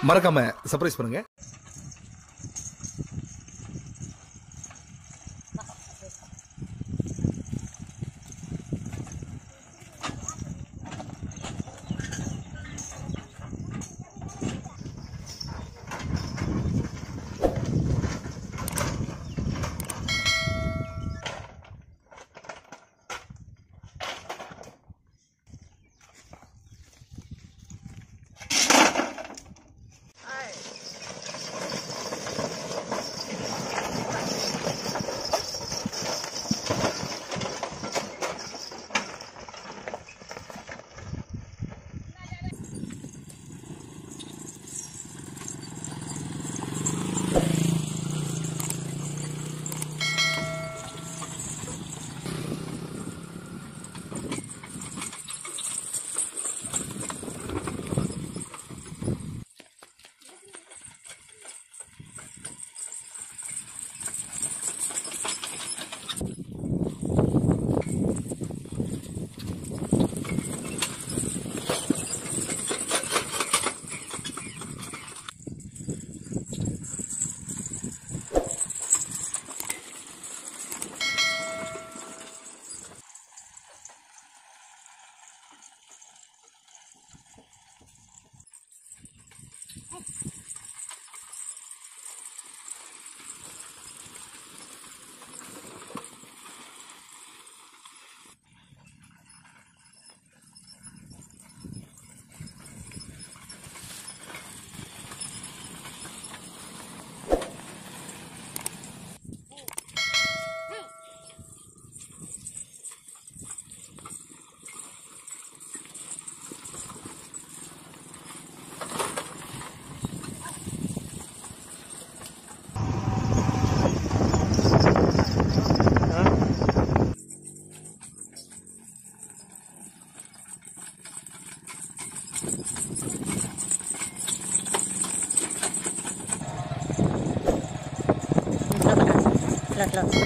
மறக்காம சர்ப்ரைஸ் பண்ணுங்க Slow, slow.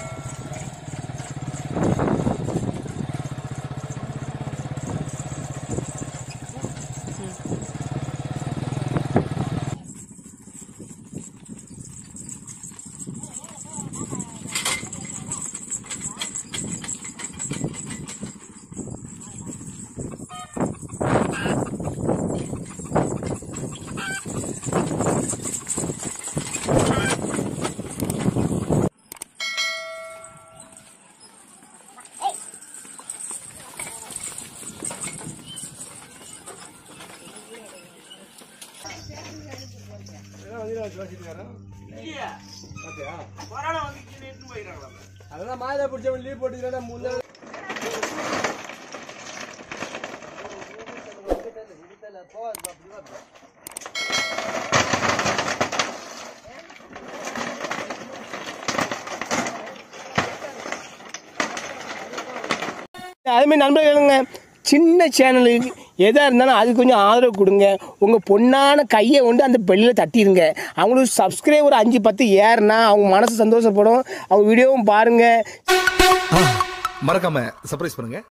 அதெல்லாம் மாலை பிடிச்சவன் லீவ் போட்டுக்கிறேன் முன்னாடி அதுமாரி நண்பர்களுங்க சின்ன சேனலுக்கு எதாக இருந்தாலும் அது கொஞ்சம் ஆதரவு கொடுங்க உங்கள் பொண்ணான கையை கொண்டு அந்த பெல்லில் தட்டிடுங்க அவங்களுக்கு சப்ஸ்கிரைபர் அஞ்சு பத்து ஏறுனா அவங்க மனசு சந்தோஷப்படும் அவங்க வீடியோவும் பாருங்கள் மறக்காம சர்ப்ரைஸ் பண்ணுங்க